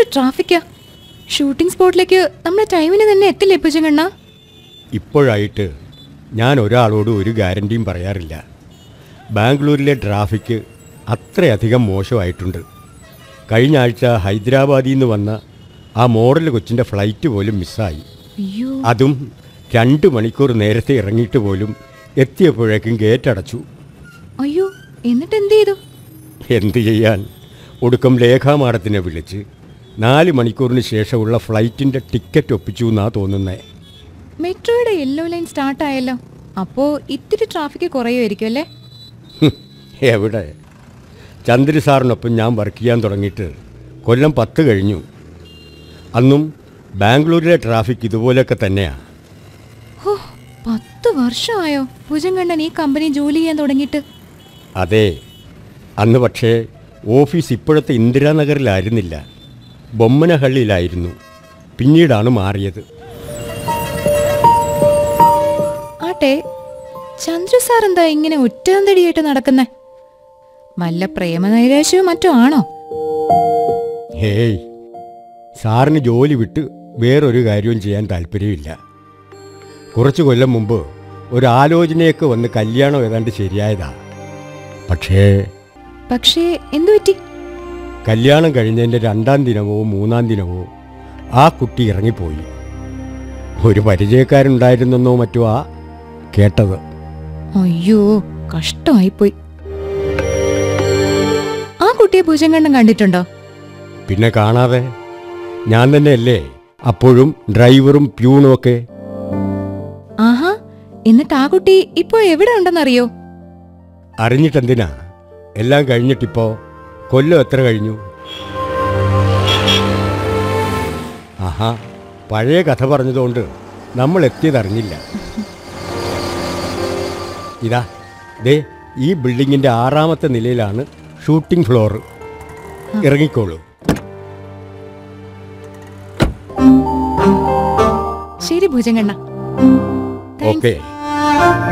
ട്രാഫിക്കാ shooting സ്പോട്ടിലേക്ക് നമ്മുടെ ടൈമിന് തന്നെ എത്തില്ലേ പൂജങ്കണ്ണ ഇപ്പോഴായിട്ട് ഞാൻ ഒരാളോട് ഒരു ഗ്യാരണ്ടിയും പറയാറില്ല ബാംഗ്ലൂരിലെ ട്രാഫിക് അത്രയധികം മോശമായിട്ടുണ്ട് കഴിഞ്ഞ ആഴ്ച ഹൈദരാബാദിൽ നിന്ന് വന്ന ആ മോഡൽ കൊച്ചിൻ്റെ ഫ്ലൈറ്റ് പോലും മിസ്സായി അയ്യോ അതും രണ്ട് മണിക്കൂർ നേരത്തെ ഇറങ്ങിയിട്ട് പോലും എത്തിയപ്പോഴേക്കും ഗേറ്റ് അടച്ചു അയ്യോ എന്നിട്ട് എന്ത് ചെയ്തു എന്ത് ചെയ്യാൻ ഒടുക്കം ലേഖാമാടത്തിനെ വിളിച്ച് നാല് മണിക്കൂറിന് ശേഷമുള്ള ഫ്ലൈറ്റിൻ്റെ ടിക്കറ്റ് ഒപ്പിച്ചു എന്നാ തോന്നുന്നേ മെട്രോയുടെ യെല്ലോ ലൈൻ സ്റ്റാർട്ട് ആയല്ലോ അപ്പോ ഇത്തിരി ട്രാഫിക് കുറയുമായിരിക്കും അല്ലേ ഹും, എവിടെ ചന്ദ്ര സാറിനൊപ്പം ഞാൻ വർക്ക് ചെയ്യാൻ തുടങ്ങിയിട്ട് കൊല്ലം പത്ത് കഴിഞ്ഞു അന്നും ബാംഗ്ലൂരിലെ ട്രാഫിക് ഇതുപോലെയൊക്കെ തന്നെയാണ് ഹോ പത്ത് വർഷമായോ ഭുജങ്കണ്ണൻ ഈ കമ്പനി ജോലി ചെയ്യാൻ തുടങ്ങിയിട്ട് അതെ അന്ന് പക്ഷേ ഓഫീസ് ഇപ്പോഴത്തെ ഇന്ദിരാനഗറിലായിരുന്നില്ല ബൊമ്മനഹള്ളിയിലായിരുന്നു പിന്നീടാണ് മാറിയത് ആട്ടെ ചന്ദ്രു സാർ എന്താ ഇങ്ങനെ ഒറ്റന്തടിയായിട്ട് നടക്കുന്നേ വല്ല പ്രേമനൈരാശ്യവും മറ്റോ ആണോ ഹേയ് സാറിന് ജോലി വിട്ട് വേറൊരു കാര്യവും ചെയ്യാൻ താല്പര്യമില്ല കുറച്ച് കൊല്ലം മുമ്പ് ഒരു ആലോചനയൊക്കെ വന്ന് കല്യാണം ഏതാണ്ട് ശരിയായതാ പക്ഷേ പക്ഷേ എന്തു പറ്റി കല്യാണം കഴിഞ്ഞതിൻ്റെ രണ്ടാം ദിനമോ മൂന്നാം ദിനമോ ആ കുട്ടി ഇറങ്ങിപ്പോയി ഒരു പരിചയക്കാരുണ്ടായിരുന്നെന്നോ മറ്റോ ആ കേട്ടത് അയ്യോ കഷ്ടമായിപ്പോയി ആ കുട്ടിയെ ഭുജങ്കണ്ണൻ കണ്ടിട്ടുണ്ടോ പിന്നെ കാണാതെ ഞാൻ തന്നെയല്ലേ അപ്പോഴും ഡ്രൈവറും പ്യൂണും ഒക്കെ ആഹാ എന്നിട്ട് ആ കുട്ടി ഇപ്പോൾ എവിടെ ഉണ്ടെന്നറിയോ അറിഞ്ഞിട്ടെന്തിനാ എല്ലാം കഴിഞ്ഞിട്ടിപ്പോ കൊല്ലം എത്ര കഴിഞ്ഞു ആഹാ പഴയ കഥ പറഞ്ഞതുകൊണ്ട് നമ്മൾ എത്തിയതറിഞ്ഞില്ല ഇതാ ദേ ഈ ബിൽഡിങ്ങിന്റെ ആറാമത്തെ നിലയിലാണ് ഷൂട്ടിംഗ് ഫ്ലോർ ഇറങ്ങിക്കോളൂ ശരി ഭുജങ്കണ്ണ ഓക്കെ